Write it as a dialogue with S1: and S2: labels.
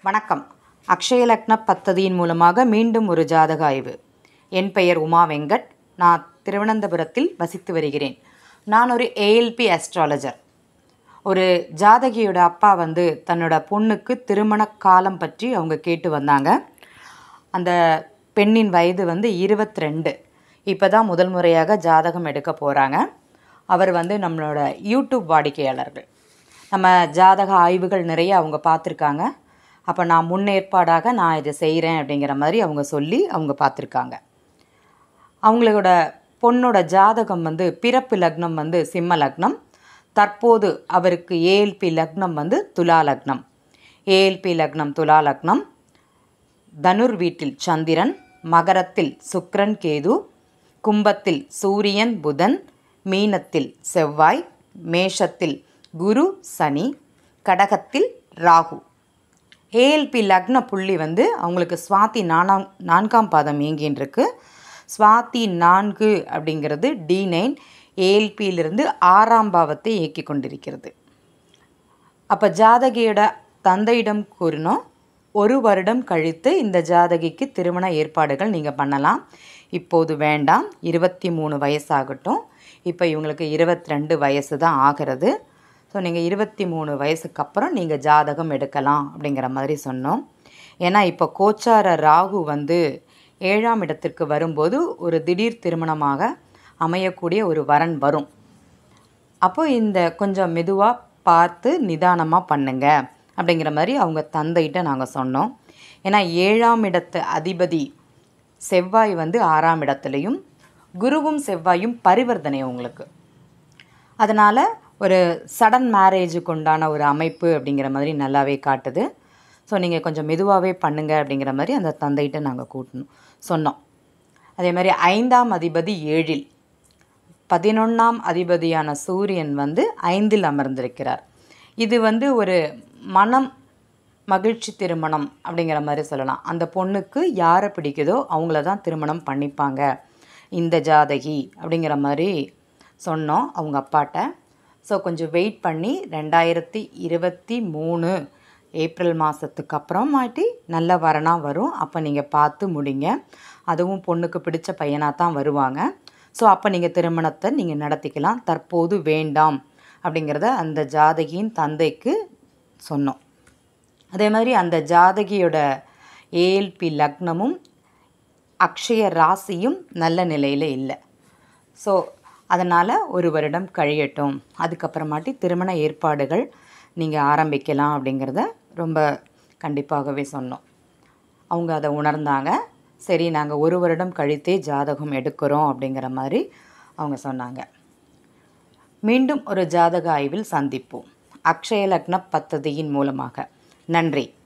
S1: வணக்கம் அக்ஷயலக்ன பத்ததியின் மூலமாக மீண்டும் ஒரு ஜாதக ஆய்வு என் பெயர் உமா வெங்கட் நான் திருவனந்தபுரத்தில் வசித்து வருகிறேன் நான் ஒரு ஏஎல்பி அஸ்ட்ராலஜர் ஒரு ஜாதகியோட அப்பா வந்து தன்னோட பொண்ணுக்கு திருமண காலம் பற்றி அவங்க கேட்டு வந்தாங்க அந்த பெண்ணின் வயது வந்து இருபத்தி ரெண்டு இப்போ தான் முதல் முறையாக ஜாதகம் எடுக்க போகிறாங்க அவர் வந்து நம்மளோட யூடியூப் வாடிக்கையாளர்கள் நம்ம ஜாதக ஆய்வுகள் நிறைய அவங்க பார்த்துருக்காங்க அப்போ நான் முன்னேற்பாடாக நான் இதை செய்கிறேன் அப்படிங்கிற மாதிரி அவங்க சொல்லி அவங்க பார்த்துருக்காங்க அவங்களோட பொண்ணோட ஜாதகம் வந்து பிறப்பு லக்னம் வந்து சிம்ம லக்னம் தற்போது அவருக்கு ஏஎல்பி லக்னம் வந்து துலா லக்னம் ஏஎல்பி லக்னம் துலா லக்னம் தனுர் வீட்டில் சந்திரன் மகரத்தில் சுக்கிரன் கேது கும்பத்தில் சூரியன் புதன் மீனத்தில் செவ்வாய் மேஷத்தில் குரு சனி கடகத்தில் ராகு ஏஎல்பி லக்ன புள்ளி வந்து அவங்களுக்கு சுவாதி நானாம் நான்காம் பாதம் இயங்கின்னு இருக்கு சுவாதி நான்கு அப்படிங்கிறது டி நைன் ஏஎல்பியிலிருந்து ஆறாம் பாவத்தை இயக்கி கொண்டிருக்கிறது அப்போ ஜாதகியோட தந்தையிடம் கூறினோம் ஒரு வருடம் கழித்து இந்த ஜாதகிக்கு திருமண ஏற்பாடுகள் நீங்கள் பண்ணலாம் இப்போது வேண்டாம் இருபத்தி மூணு வயசாகட்டும் இப்போ இவங்களுக்கு இருபத்தி ரெண்டு வயசு தான் ஆகிறது ஸோ நீங்கள் இருபத்தி மூணு வயசுக்கு அப்புறம் நீங்கள் ஜாதகம் எடுக்கலாம் அப்படிங்கிற மாதிரி சொன்னோம் ஏன்னா இப்போ கோச்சார ராகு வந்து ஏழாம் இடத்திற்கு வரும்போது ஒரு திடீர் திருமணமாக அமையக்கூடிய ஒரு வரன் வரும் அப்போ இந்த கொஞ்சம் மெதுவாக பார்த்து நிதானமாக பண்ணுங்க அப்படிங்கிற மாதிரி அவங்க தந்தைகிட்ட நாங்கள் சொன்னோம் ஏன்னா ஏழாம் இடத்து அதிபதி செவ்வாய் வந்து ஆறாம் இடத்துலையும் குருவும் செவ்வாயும் பரிவர்த்தனை உங்களுக்கு அதனால் ஒரு சடன் மேரேஜுக்கு உண்டான ஒரு அமைப்பு அப்படிங்கிற மாதிரி நல்லாவே காட்டுது ஸோ நீங்கள் கொஞ்சம் மெதுவாகவே பண்ணுங்க அப்படிங்கிற மாதிரி அந்த தந்தைகிட்ட நாங்கள் கூட்டணும் சொன்னோம் அதே மாதிரி ஐந்தாம் அதிபதி ஏழில் பதினொன்றாம் அதிபதியான சூரியன் வந்து ஐந்தில் அமர்ந்திருக்கிறார் இது வந்து ஒரு மனம் மகிழ்ச்சி திருமணம் அப்படிங்கிற மாதிரி சொல்லலாம் அந்த பொண்ணுக்கு யாரை பிடிக்குதோ அவங்கள தான் திருமணம் பண்ணிப்பாங்க இந்த ஜாதகி அப்படிங்கிற மாதிரி சொன்னோம் அவங்க அப்பாட்ட ஸோ கொஞ்சம் வெயிட் பண்ணி ரெண்டாயிரத்தி இருபத்தி மூணு ஏப்ரல் மாதத்துக்கு அப்புறமாட்டி நல்ல வரனாக வரும் அப்போ நீங்கள் பார்த்து முடிங்க அதுவும் பொண்ணுக்கு பிடிச்ச பையனாக தான் வருவாங்க ஸோ அப்போ நீங்கள் திருமணத்தை நீங்கள் நடத்திக்கலாம் தற்போது வேண்டாம் அப்படிங்கிறத அந்த ஜாதகியின் தந்தைக்கு சொன்னோம் அதே மாதிரி அந்த ஜாதகியோட ஏஎல்பி லக்னமும் அக்ஷய ராசியும் நல்ல நிலையில் இல்லை ஸோ அதனால் ஒரு வருடம் கழியட்டும் அதுக்கப்புறமாட்டி திருமண ஏற்பாடுகள் நீங்கள் ஆரம்பிக்கலாம் அப்படிங்கிறத ரொம்ப கண்டிப்பாகவே சொன்னோம் அவங்க அதை உணர்ந்தாங்க சரி நாங்கள் ஒரு வருடம் கழித்தே ஜாதகம் எடுக்கிறோம் அப்படிங்கிற மாதிரி அவங்க சொன்னாங்க மீண்டும் ஒரு ஜாதக ஆய்வில் சந்திப்போம் அக்ஷய லக்ன பத்ததியின் மூலமாக நன்றி